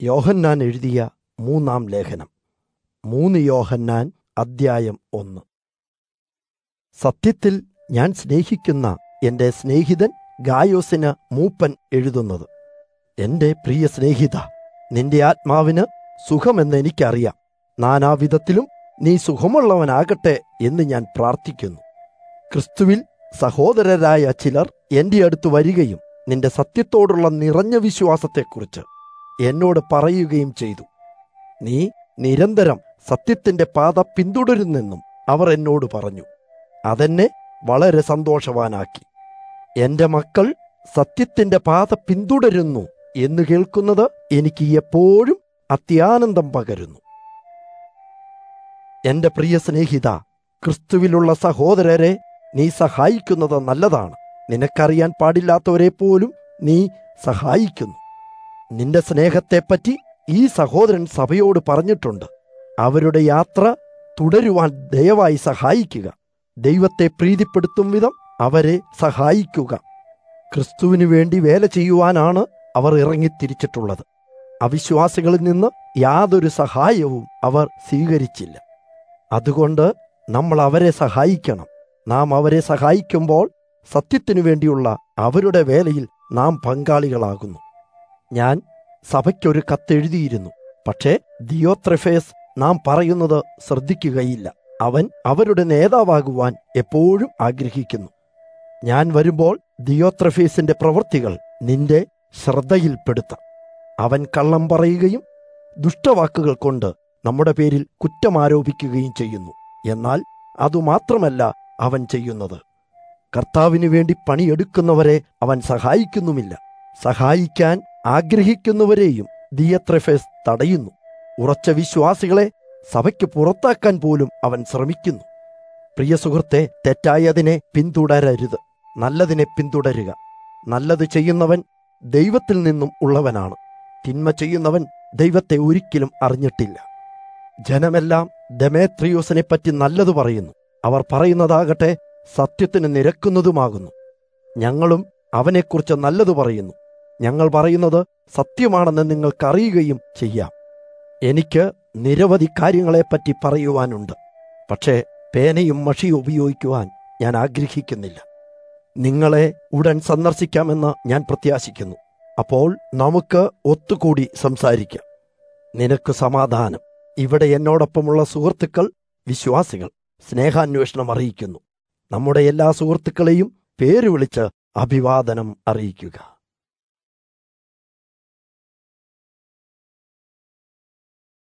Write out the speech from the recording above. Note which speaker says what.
Speaker 1: യോഹന്നാൻ എഴുതിയ മൂന്നാം ലേഖനം മൂന്ന് യോഹന്നാൻ അദ്ധ്യായം ഒന്ന് സത്യത്തിൽ ഞാൻ സ്നേഹിക്കുന്ന എന്റെ സ്നേഹിതൻ ഗായോസിന് മൂപ്പൻ എഴുതുന്നത് എന്റെ പ്രിയ സ്നേഹിത നിന്റെ ആത്മാവിന് സുഖമെന്ന് എനിക്കറിയാം നാനാവിധത്തിലും നീ സുഖമുള്ളവനാകട്ടെ എന്ന് ഞാൻ പ്രാർത്ഥിക്കുന്നു ക്രിസ്തുവിൽ സഹോദരരായ ചിലർ എന്റെ അടുത്ത് വരികയും നിന്റെ സത്യത്തോടുള്ള നിറഞ്ഞ വിശ്വാസത്തെക്കുറിച്ച് എന്നോട് പറയുകയും ചെയ്തു നീ നിരന്തരം സത്യത്തിന്റെ പാത പിന്തുടരുന്നെന്നും അവർ എന്നോട് പറഞ്ഞു അതെന്നെ വളരെ സന്തോഷവാനാക്കി എന്റെ മക്കൾ സത്യത്തിന്റെ പാത പിന്തുടരുന്നു എന്ന് കേൾക്കുന്നത് എനിക്ക് എപ്പോഴും അത്യാനന്ദം പകരുന്നു എന്റെ പ്രിയ സ്നേഹിത ക്രിസ്തുവിലുള്ള സഹോദരരെ നീ സഹായിക്കുന്നത് നല്ലതാണ് നിനക്കറിയാൻ പാടില്ലാത്തവരെ പോലും നീ സഹായിക്കുന്നു നിന്റെ സ്നേഹത്തെപ്പറ്റി ഈ സഹോദരൻ സഭയോട് പറഞ്ഞിട്ടുണ്ട് അവരുടെ യാത്ര തുടരുവാൻ ദയവായി സഹായിക്കുക ദൈവത്തെ പ്രീതിപ്പെടുത്തും വിധം അവരെ സഹായിക്കുക ക്രിസ്തുവിനു വേണ്ടി വേല ചെയ്യുവാനാണ് അവർ ഇറങ്ങിത്തിരിച്ചിട്ടുള്ളത് അവിശ്വാസികളിൽ നിന്ന് യാതൊരു സഹായവും അവർ സ്വീകരിച്ചില്ല അതുകൊണ്ട് നമ്മൾ അവരെ സഹായിക്കണം നാം അവരെ സഹായിക്കുമ്പോൾ സത്യത്തിനു വേണ്ടിയുള്ള അവരുടെ വേലയിൽ നാം പങ്കാളികളാകുന്നു ഞാൻ സഭയ്ക്കൊരു കത്തെഴുതിയിരുന്നു പക്ഷേ ദിയോത്രഫേസ് നാം പറയുന്നത് ശ്രദ്ധിക്കുകയില്ല അവൻ അവരുടെ നേതാവാകുവാൻ എപ്പോഴും ആഗ്രഹിക്കുന്നു ഞാൻ വരുമ്പോൾ ദിയോത്രഫേസിന്റെ പ്രവൃത്തികൾ നിന്റെ ശ്രദ്ധയിൽപ്പെടുത്താം അവൻ കള്ളം പറയുകയും ദുഷ്ടവാക്കുകൾ കൊണ്ട് നമ്മുടെ പേരിൽ കുറ്റമാരോപിക്കുകയും ചെയ്യുന്നു എന്നാൽ അതുമാത്രമല്ല അവൻ ചെയ്യുന്നത് കർത്താവിനു വേണ്ടി പണിയെടുക്കുന്നവരെ അവൻ സഹായിക്കുന്നുമില്ല സഹായിക്കാൻ ആഗ്രഹിക്കുന്നവരെയും ദിയത്രഫേസ് തടയുന്നു ഉറച്ച വിശ്വാസികളെ സഭയ്ക്ക് പുറത്താക്കാൻ പോലും അവൻ ശ്രമിക്കുന്നു പ്രിയ സുഹൃത്തെ തെറ്റായതിനെ പിന്തുടരരുത് നല്ലതിനെ പിന്തുടരുക നല്ലത് ചെയ്യുന്നവൻ ദൈവത്തിൽ നിന്നും ഉള്ളവനാണ് തിന്മ ചെയ്യുന്നവൻ ദൈവത്തെ ഒരിക്കലും അറിഞ്ഞിട്ടില്ല ജനമെല്ലാം ദമേത്രിയോസിനെ പറ്റി നല്ലത് പറയുന്നു അവർ പറയുന്നതാകട്ടെ സത്യത്തിന് നിരക്കുന്നതുമാകുന്നു ഞങ്ങളും അവനെക്കുറിച്ച് നല്ലത് പറയുന്നു ഞങ്ങൾ പറയുന്നത് സത്യമാണെന്ന് നിങ്ങൾക്കറിയുകയും ചെയ്യാം എനിക്ക് നിരവധി കാര്യങ്ങളെപ്പറ്റി പറയുവാനുണ്ട് പക്ഷേ പേനയും മഷിയും ഉപയോഗിക്കുവാൻ ഞാൻ ആഗ്രഹിക്കുന്നില്ല നിങ്ങളെ ഉടൻ സന്ദർശിക്കാമെന്ന് ഞാൻ പ്രത്യാശിക്കുന്നു അപ്പോൾ നമുക്ക് ഒത്തുകൂടി സംസാരിക്കാം നിനക്ക് സമാധാനം ഇവിടെ എന്നോടൊപ്പമുള്ള സുഹൃത്തുക്കൾ വിശ്വാസികൾ സ്നേഹാന്വേഷണം അറിയിക്കുന്നു നമ്മുടെ എല്ലാ സുഹൃത്തുക്കളെയും പേര് വിളിച്ച് അഭിവാദനം അറിയിക്കുക